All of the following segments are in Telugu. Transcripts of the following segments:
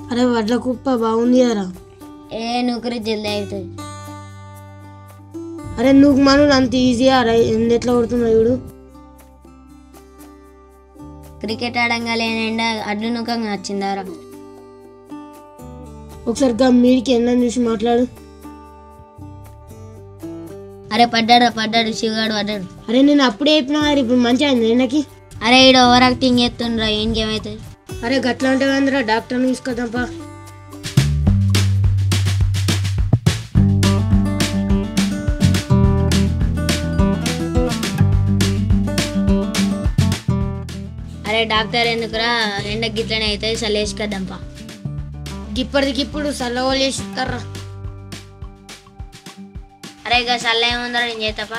అరే వడ్ల కుప్ప బాగుంది కదరా ఏ నూకరి జల్దీ అవుతుంది అరే నువ్వు మనం అంత ఈజీగా అరే ఎందు ఎట్లా కొడుతున్నా చూడు క్రికెట్ ఆడంగా లేనండ అడ్లు నూకంగా వచ్చిందారా ఒకసారి గా మీడికి ఎన్నని చూసి మాట్లాడు అరే పడ్డాడు పడ్డాడు శివగాడు పడ్డాడు అరే నేను అప్పుడే చెప్పినా కదా ఇప్పుడు మంచిగా అయింది ఎండకి అరే ఈడ ఓవర్ యాక్టింగ్ చేస్తుండ్రా ఇంకేమైతుంది అరే గట్లా అంటే అందరా డాక్టర్ని తీసుకొద్దాంపా అరే డాక్టర్ ఎందుకురా ఎండ గిట్లనే అవుతుంది సలేసి కదంపా ఇప్పటికి ఇప్పుడు సల్లవోలు చేసి ఇస్తారా అరే ఇక సల్ల ఏముందరా నేను చేస్తాపా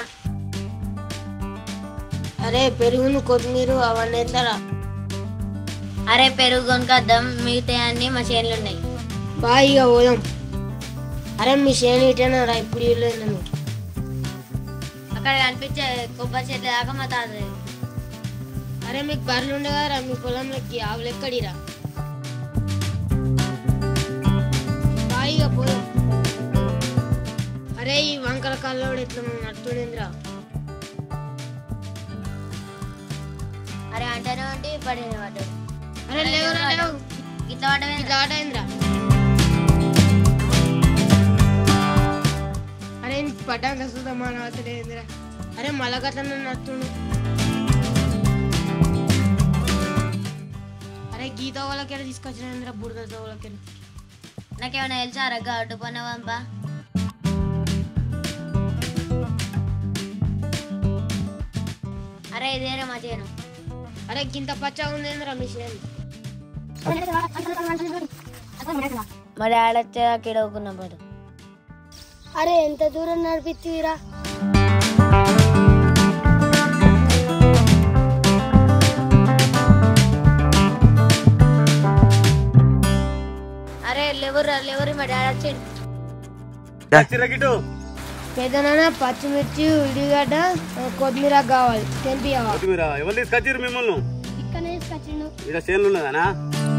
అరే పెరుగును కొత్తిమీర అవన్నీ ఎత్తారా అరే పెరుగు కొనుకొద్దాం మిగతా అన్ని మా చేనులు ఉన్నాయి బాగా ఇక పోదాం అరే మీ చేను ఇటేనా రా ఇప్పుడు ఇవ్వలేదు నేను అక్కడ కనిపించే కొబ్బరి చెట్ల దాకా మా తాత అరే మీకు బర్రెలు ఉండే కదరా మీ పొలంలోకి ఆవులు ఎక్కడిరా బాగా ఇక పోదాం అరే ఈ వంకల కల్లోడు ఎట్లా నడుతుండేంద్రా అరే అంటేనే ఉంటే పడిన పడ్డాడు అరే లేవురా లేవు ఇట్లా పడ్డమే ఇట్లా ఆట అయిందిరా అరే నీకు పడ్డాక చూద్దామా నచ్చలేదురా అరే మళ్ళా గట్ల నడుతుండు అరే గీత వాళ్ళకి తీసుకొచ్చినంద్రా బుడద వాళ్ళకి నాకేమైనా తెలుసా రగ్గ అడ్డు పని పంపా అరే ఇదేరే మా చేను అరే గింత పచ్చగా ఉందేంద్రా మీ చేను మా డాడీ వచ్చే కిడవుకున్న పడు అరే ఎంత దూరం నడిపిస్తురా అరే లేవురు లేవురు మా డాడీ వచ్చాడు చిరకిటు పెద్దనాన్న పచ్చిమిర్చి ఉల్లిగడ్డ కొత్తిమీర కావాలి తెంపి కొత్తిమీర ఎవరు తీసుకొచ్చిర్రు మిమ్మల్ని ఇక్కడనే తీసుకొచ్చిండు ఇక్కడ చేనులు ఉన్నదానా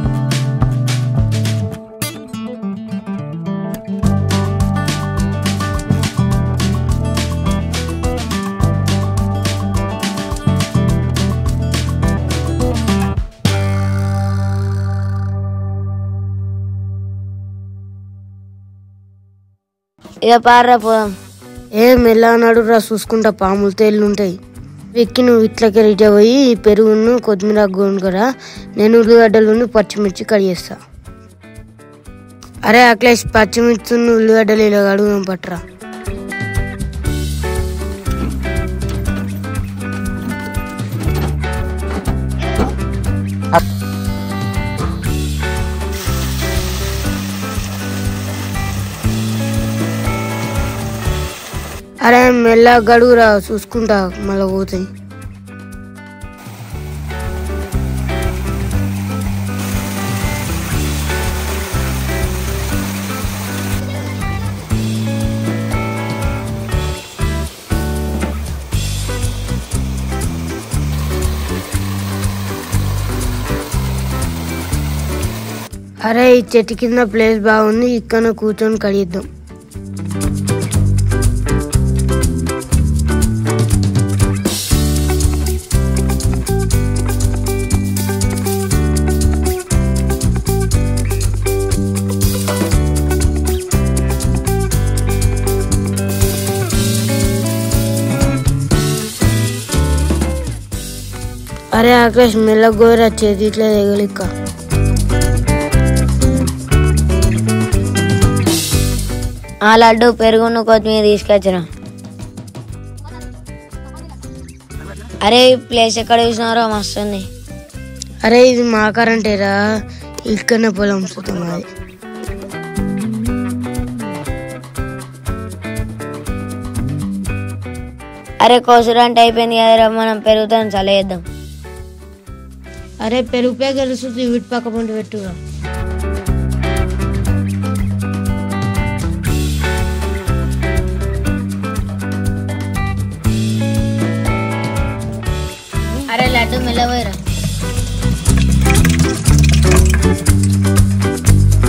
ఇక పార్రా పోదాం ఏ మెల్ల నడురా చూసుకుంటా పాములు తేళ్ళు ఉంటాయి ఎక్కి నువ్వు ఇట్లకి రిటా పోయి ఈ పెరుగును కొత్తిమీర గోనుకరా నేను ఉల్లిగడ్డలు పచ్చిమిర్చి కడిగేస్తా అరే అఖిలేష్ పచ్చిమిర్చి ఉల్లిగడ్డలు ఇలా అడుగుదాం పట్టరా అరే మెల్ల గడుగురా చూసుకుంటా మళ్ళీ పోతాయి అరే ఈ చెట్టు కింద ప్లేస్ బాగుంది ఇక్కడ కూర్చొని కడిగిద్దాం అరే ఆకాష్ మెల్లగోరా చేతి ఇట్లా దిగలిక్క ఆ లడ్డు పెరుగును కొత్తిమీర తీసుకొచ్చిన అరే ఈ ప్లేస్ ఎక్కడ చూసినారో మస్తుంది అరే ఇది మా కరెంటేరా ఇక్కడనే పొలం సుతం అది అరే కోసురంటే అయిపోయింది కదరా మనం పెరుగుతాం చలేద్దాం అరే పెరుగు ప్యాకెట్ సుత్తి వీటి పక్క పంట పెట్టురా అరే లడ్డు మెల్లబోయరా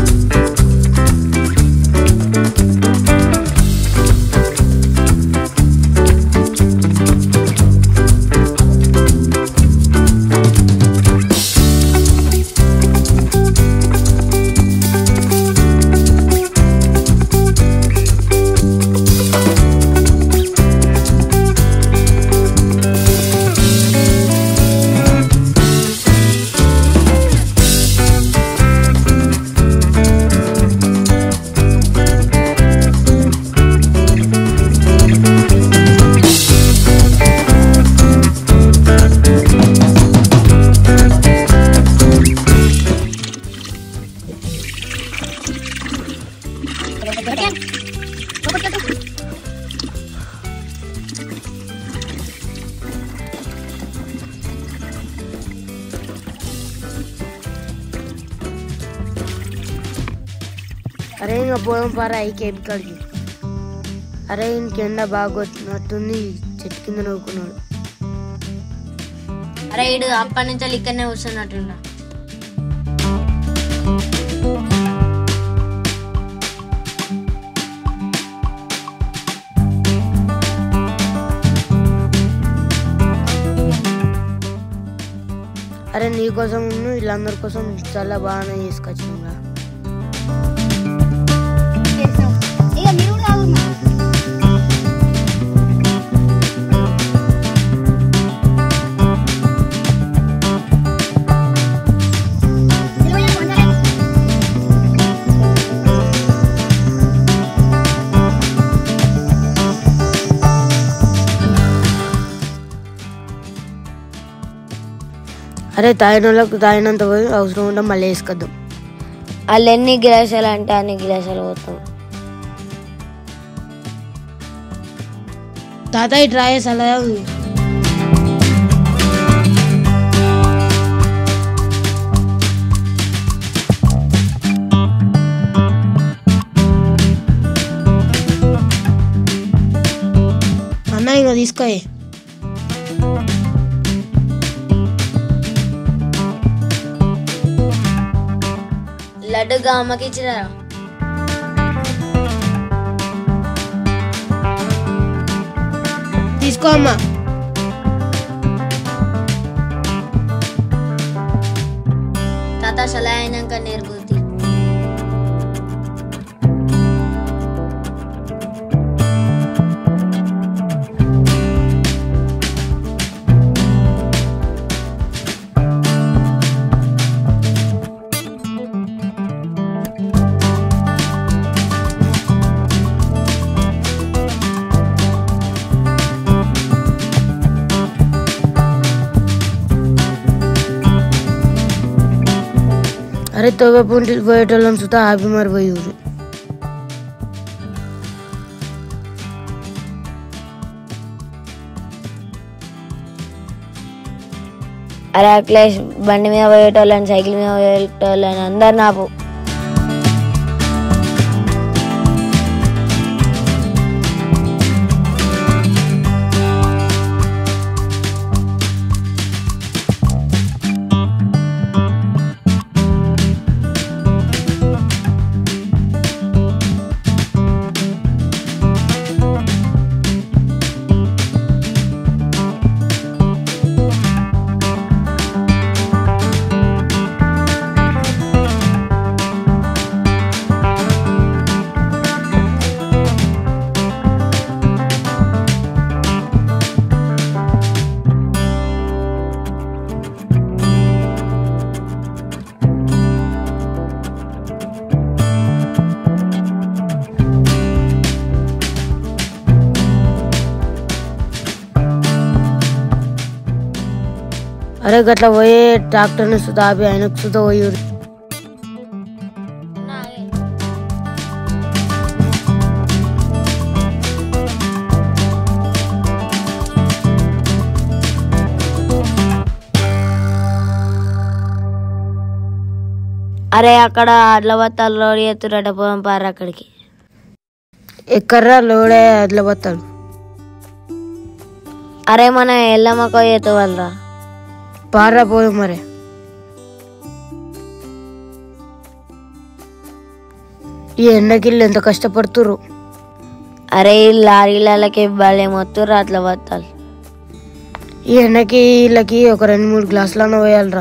అరే ఇంకా పోదాం పారా ఈ కేబీ కాడికి అరే ఇంకెండ బాగా కొట్టినట్టుంది చెట్టు కింద నవ్వుకున్నాడు అరే ఇడు అప్పటి నుంచి ఇక్కడనే కూర్చున్నట్టున్నా అరే నీ కోసం వీళ్ళందరి కోసం చాలా బాగానే తీసుకొచ్చినా అరే తాగిన వాళ్ళకు తాగినంత పోయి అవసరం ఉంటే మళ్ళీ వేసుకొద్దాం వాళ్ళు ఎన్ని గిలాసాలు అంటే అన్ని గిలాసాలు పోతాం తాతయ్య ట్రై అలా ఉంది అన్న ఇక తీసుకోయే లడ్డుగా అమ్మకి ఇచ్చిరా తీసుకో అమ్మా తాత సలా అయినాక నేర్పుతి అరే తోగ పుంటి పోయేటోళ్ళని చూస్తా ఆపి మరి పోయి ఊరు అరే అఖిలేష్ బండి మీద పోయేటోళ్ళని సైకిల్ మీద పోయేటోళ్ళని అందరు నాపు అరే గట్లా పోయే ట్రాక్టర్ని సుతా ఆపి ఆయనకు సుతా పోయి ఊరు అరే అక్కడ అడ్ల బత్తాలు లోడ్ చేస్తురట పోదాం పారు అక్కడికి ఎక్కర్రా లోడే అట్లా పోతాడు అరే మన ఎల్లమ్మకో చేతు వాళ్ళరా పారా పోయి మరి ఈ ఎండకిళ్ళు ఎంత కష్టపడుతురు అరే ఈ లారీలకి భలే మొత్తురు అట్లా బత్తాలు ఈ ఎండకి వీళ్ళకి ఒక రెండు మూడు గ్లాసులన్నా పోయాలరా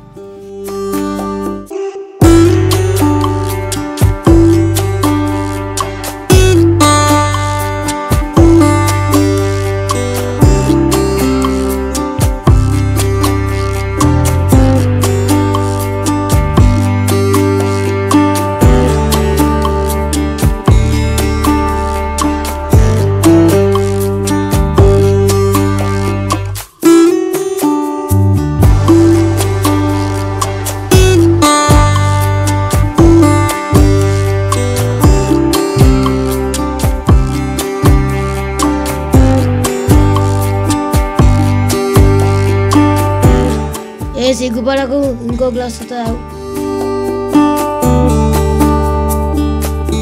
ఏ సిగ్గుపడకు ఇంకో గ్లాస్ తాగు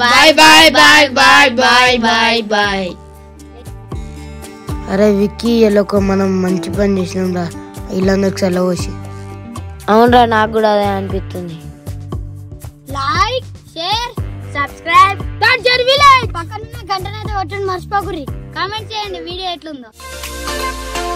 boy boy boy boy boy boy boy అరే విక్కీ ఎల్లొక మనం మంచి పని చేసినాం రా ఇల్లందరికి సెలవు వచ్చి అవునరా నాకు కూడా అదే అనిపిస్తుంది like share subscribe culture village పక్కన గంటనైతే కొట్టండి మర్చిపోకుర్రి కామెంట్ చేయండి వీడియో ఎట్లుందో